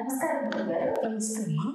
నమస్కారం గురుగారు నమస్తే అమ్మా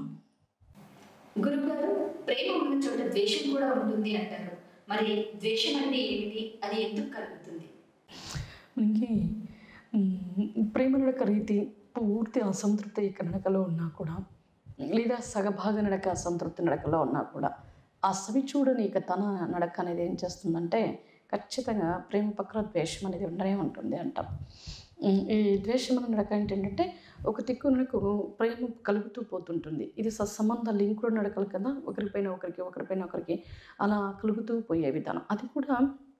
గురుగారు ప్రేమ ఉన్న చోట ద్వేషం కూడా ఉంటుంది అంటారు మరి ద్వేషం అంటే ఏమిటి అది ఎందుకు కలుగుతుంది మనకి మ్, ప్రేమ నడక రీతి పూర్తి అసంతృప్తి ఇక నడకలో ఉన్నా కూడా లేదా సగభాగ నడక అసంతృప్తి నడకలో ఉన్నా కూడా ఆ సవిచూడని ఇక తన నడక అనేది ఏం చేస్తుందంటే ఖచ్చితంగా ప్రేమ పక్కన ద్వేషం అనేది ఉండనే ఉంటుంది అంటాం మ్, ఈ ద్వేషం అనే నడక ఏంటంటే ఒక దిక్కు నడకు ప్రేమ కలుగుతూ పోతుంటుంది ఇది సత్సంబంధ లింకుడు నడకలు కదా ఒకరిపైన ఒకరికి ఒకరిపైన ఒకరికి అలా కలుగుతూ పోయే విధానం అది కూడా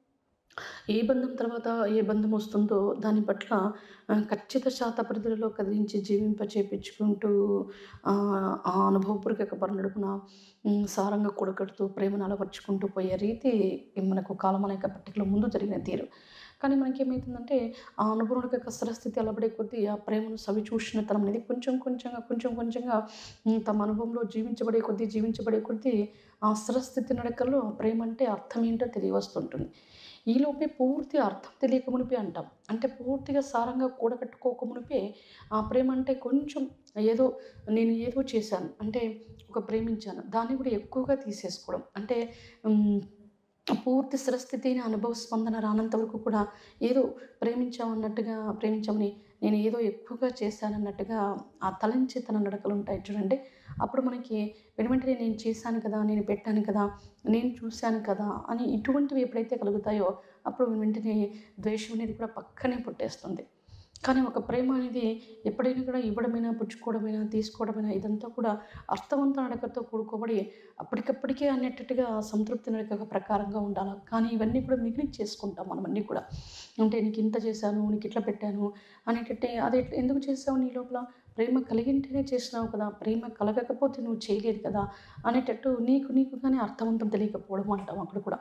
ఏ బంధం తర్వాత ఏ బంధం వస్తుందో దాని పట్ల ఆ, ఖచ్చిత శాత పరిధులలో కదిలించి జీవింప చేపించుకుంటూ ఆ ఆ అనుభవపూర్వక పరనడుపున ఉమ్, సారంగా కూడగడుతూ ప్రేమను అలవర్చుకుంటూ పోయే రీతి మనకు కాలం అనేక పట్టికలో ముందు జరిగిన తీరు కానీ మనకి ఏమవుతుందంటే ఆ అనుభవం యొక్క స్థితి అలబడే కొద్దీ ఆ ప్రేమను సవి చూసినతనం అనేది కొంచెం కొంచెంగా కొంచెం కొంచెంగా ఉమ్, తమ అనుభవంలో జీవించబడే కొద్దీ జీవించబడే కొద్దీ ఆ స్థితి నడకల్లో ప్రేమ అంటే అర్థం ఏంటో తెలియవస్తుంటుంది ఈలోపే పూర్తి అర్థం తెలియక మునిపే అంటాం అంటే పూర్తిగా సారంగా కూడగట్టుకోక మునిపే ఆ ప్రేమ అంటే కొంచెం ఏదో నేను ఏదో చేశాను అంటే ఒక ప్రేమించాను దాన్ని కూడా ఎక్కువగా తీసేసుకోవడం అంటే ఉమ్, పూర్తి స్థిరస్థితిని అనుభవ స్పందన రానంత వరకు కూడా ఏదో ప్రేమించామన్నట్టుగా ప్రేమించామని నేను ఏదో ఎక్కువగా చేశానన్నట్టుగా ఆ తలంచి తన నడకలు ఉంటాయి చూడండి అప్పుడు మనకి వెనువెంటనే నేను చేశాను కదా నేను పెట్టాను కదా నేను చూశాను కదా అని ఇటువంటివి ఎప్పుడైతే కలుగుతాయో అప్పుడు వెంటనే ద్వేషం అనేది కూడా పక్కనే పుట్టేస్తుంది కానీ ఒక ప్రేమ అనేది ఎప్పుడైనా కూడా ఇవ్వడమైనా పుచ్చుకోవడమైనా తీసుకోవడమైనా ఇదంతా కూడా అర్థవంత నడకతో కూడుకోబడి అప్పటికప్పటికే అనేటట్టుగా సంతృప్తి నడక ప్రకారంగా ఉండాలి కానీ ఇవన్నీ కూడా మిగిలి చేసుకుంటాం మనం అన్నీ కూడా అంటే నీకు ఇంత చేశాను నీకు ఇట్లా పెట్టాను అనేటట్టే అది ఎట్లా- ఎందుకు చేసావు నీ లోపల ప్రేమ కలిగింటేనే చేసినావు కదా ప్రేమ కలగకపోతే నువ్వు చేయలేదు కదా అనేటట్టు నీకు నీకుగానే అర్థవంతం తెలియకపోవడం అంటాం అక్కడ కూడా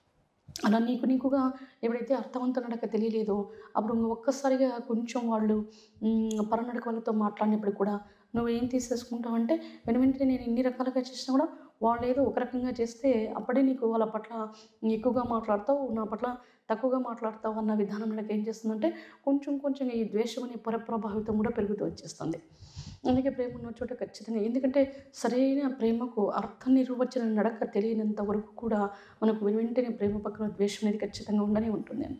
అలా నీకు నీకుగా ఎప్పుడైతే అర్థవంత నడక తెలియలేదో అప్పుడు ఇంక ఒక్కసారిగా కొంచెం వాళ్ళు మ్, పరనడక వాళ్ళతో మాట్లాడినప్పుడు కూడా నువ్వు ఏం తీసేసుకుంటావంటే వెను వెంటనే నేను ఇన్ని రకాలుగా చేసినా కూడా వాళ్ళు ఏదో ఒక రకంగా చేస్తే అప్పుడే నీకు వాళ్ళ పట్ల ఎక్కువగా మాట్లాడతావు నా పట్ల తక్కువగా మాట్లాడతావు అన్న విధానం నాకు ఏం చేస్తుందంటే కొంచెం కొంచెం ఈ ద్వేషం అనే పరప్రభావితం కూడా పెరుగుతూ వచ్చేస్తుంది అందుకే ప్రేమ ఉన్న చోట ఖచ్చితంగా ఎందుకంటే సరైన ప్రేమకు అర్థ నిర్వచన నడక తెలియనంత వరకు కూడా మనకు వెను వెంటనే ప్రేమ పక్కన ద్వేషం అనేది ఖచ్చితంగా ఉండనే ఉంటుంది అంట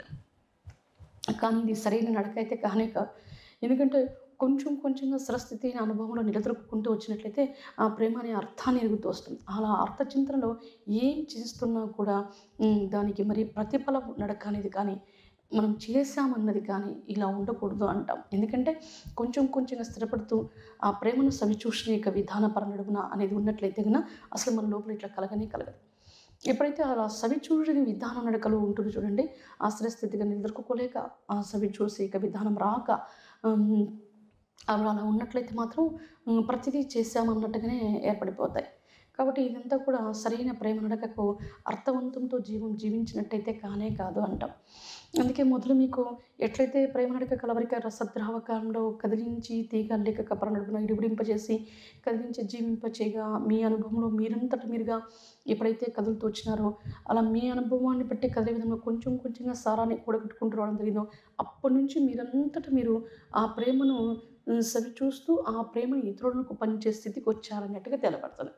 కానీ ఇది సరైన నడక అయితే కానే కాదు ఎందుకంటే కొంచెం కొంచెంగా స్వస్థితి అనుభవంలో నిలదొక్కుంటూ వచ్చినట్లయితే ఆ ప్రేమ అనే అర్థాన్ని ఎరుగుతూ వస్తుంది అలా అర్థ చింతనలో ఏం చేస్తున్నా కూడా ఉమ్, దానికి మరి ప్రతిఫలం నడక అనేది కానీ మనం చేశామన్నది కానీ ఇలా ఉండకూడదు అంటాం ఎందుకంటే కొంచెం కొంచెంగా స్థిరపడుతూ ఆ ప్రేమను సవిచూసిన యొక్క విధాన పరనడుగున అనేది ఉన్నట్లయితే కనుక అసలు మన లోపల ఇట్లా కలగనే కలగదు ఎప్పుడైతే అలా సవి చూడని విధానం నడకలు ఉంటుంది చూడండి ఆ స్థితిగా నిలదొక్కుకోలేక ఆ సవి చూసి ఇక విధానం రాక ఉమ్, అవి అలా ఉన్నట్లయితే మాత్రం ఉమ్, ప్రతిదీ చేశామన్నట్టుగానే ఏర్పడిపోతాయి కాబట్టి ఇదంతా కూడా సరైన ప్రేమ నడకకు అర్థవంతంతో జీవం జీవించినట్టయితే కానే కాదు అంటాం అందుకే మొదలు మీకు ఎట్లయితే ప్రేమ నడక కలవరిక రసద్రావకాలంలో కదిలించి తీగ లేక కపర నడుపున ఇడిబిడింపజేసి కదిలించి జీవింపచేయగా మీ అనుభవంలో మీరంతట మీరుగా ఎప్పుడైతే కదులుతూ వచ్చినారో అలా మీ అనుభవాన్ని బట్టి కదిలే విధంగా కొంచెం కొంచెంగా సారాన్ని కూడగట్టుకుంటూ రావడం జరిగిందో అప్పటి నుంచి మీరంతట మీరు ఆ ప్రేమను ఉమ్, సవి చూస్తూ ఆ ప్రేమను ఇతరులకు పంచే స్థితికి వచ్చారన్నట్టుగా తెలపడుతుంది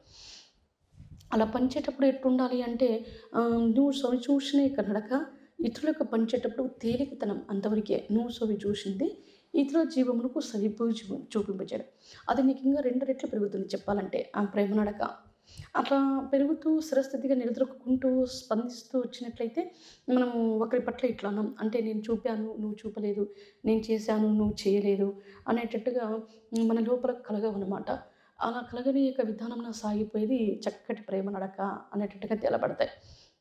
అలా పంచేటప్పుడు ఎట్టుండాలి అంటే ఆ, నువ్వు సవి చూసిన ఇక నడక ఇతరులకు పంచేటప్పుడు తేలికతనం అంతవరకే నువ్వు సవి చూసింది ఇతర జీవమునకు సవిపు చూ- చూపింపచేయడం అది నీకు ఇంకా రెండు రెట్లు పెరుగుతుంది చెప్పాలంటే ఆ ప్రేమ నడక అట్లా పెరుగుతూ స్థిరస్థితిగా నిలదొక్కుంటూ స్పందిస్తూ వచ్చినట్లయితే మనము ఒకరి పట్ల ఇట్లా అన్నాం అంటే నేను చూపాను నువ్వు చూపలేదు నేను చేశాను నువ్వు చేయలేదు అనేటట్టుగా మన లోపల కలగవన్నమాట అలా కలగని యొక్క విధానం సాగిపోయేది చక్కటి ప్రేమ నడక అనేటట్టుగా తెలబడతాయి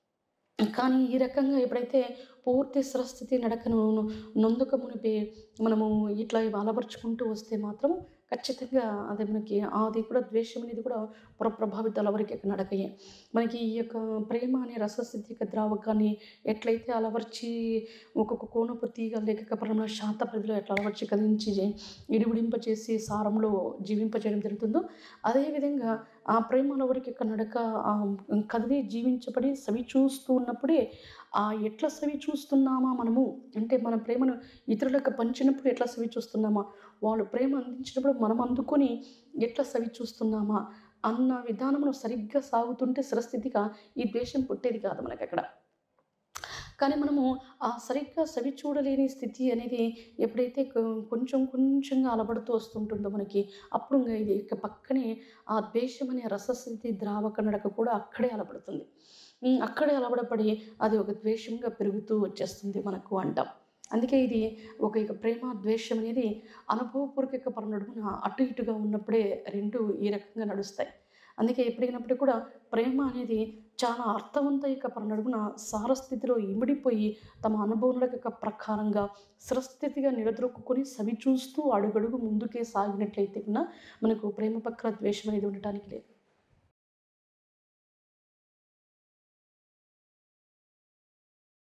కానీ ఈ రకంగా ఎప్పుడైతే పూర్తి స్వస్థితి నడకను నొందుక మునిపే మనము ఇట్లా అలపరుచుకుంటూ వస్తే మాత్రం ఖచ్చితంగా అది మనకి అది కూడా ద్వేషం అనేది కూడా పురప్రభావితాల వరకు యొక్క నడకయే మనకి ఈ యొక్క ప్రేమ అనే రసస్థితి యొక్క ద్రావకాన్ని ఎట్లయితే అలవర్చి ఒక్కొక్క కోనపు తీగ లేక పరమ శాత పరిధిలో ఎట్లా అలవర్చి కదిలించి ఇడివిడింపచేసి సారంలో జీవింపచేయడం జరుగుతుందో అదేవిధంగా ఆ ప్రేమ అలవరికి యొక్క నడక ఆ కదిలి జీవించబడి సవి చూస్తూ ఉన్నప్పుడే ఆ ఎట్లా సవి చూస్తున్నామా మనము అంటే మన ప్రేమను ఇతరులకు పంచినప్పుడు ఎట్లా సవి చూస్తున్నామా వాళ్ళు ప్రేమ అందించినప్పుడు మనం అందుకొని ఎట్లా సవి చూస్తున్నామా అన్న విధానమును సరిగ్గా సాగుతుంటే స్థిరస్థితిగా ఈ ద్వేషం పుట్టేది కాదు మనకి అక్కడ కానీ మనము ఆ సరిగ్గా సవి చూడలేని స్థితి అనేది ఎప్పుడైతే కొ- కొంచెం కొంచెంగా అలబడుతూ వస్తుంటుందో మనకి అప్పుడు ఇంకా ఇది ఇక పక్కనే ఆ ద్వేషం అనే రసస్థితి ద్రావక నడక కూడా అక్కడే అలబడుతుంది ఉమ్, అక్కడే అలబడపడి అది ఒక ద్వేషంగా పెరుగుతూ వచ్చేస్తుంది మనకు అంటాం అందుకే ఇది ఒక ఇక ప్రేమ ద్వేషం అనేది అనుభవపూర్వక పరనడుమున అటు ఇటుగా ఉన్నప్పుడే రెండు ఈ రకంగా నడుస్తాయి అందుకే ఎప్పుడైనప్పటికీ కూడా ప్రేమ అనేది చాలా అర్థవంతయిక పరనడుమున సారస్థితిలో ఇమిడిపోయి తమ అనుభవముల ప్రకారంగా స్థిరస్థితిగా నిలదొక్కుని సవి చూస్తూ అడుగడుగు ముందుకే సాగినట్లయితే కూడా మనకు ప్రేమ పక్కన ద్వేషం అనేది ఉండటానికి లేదు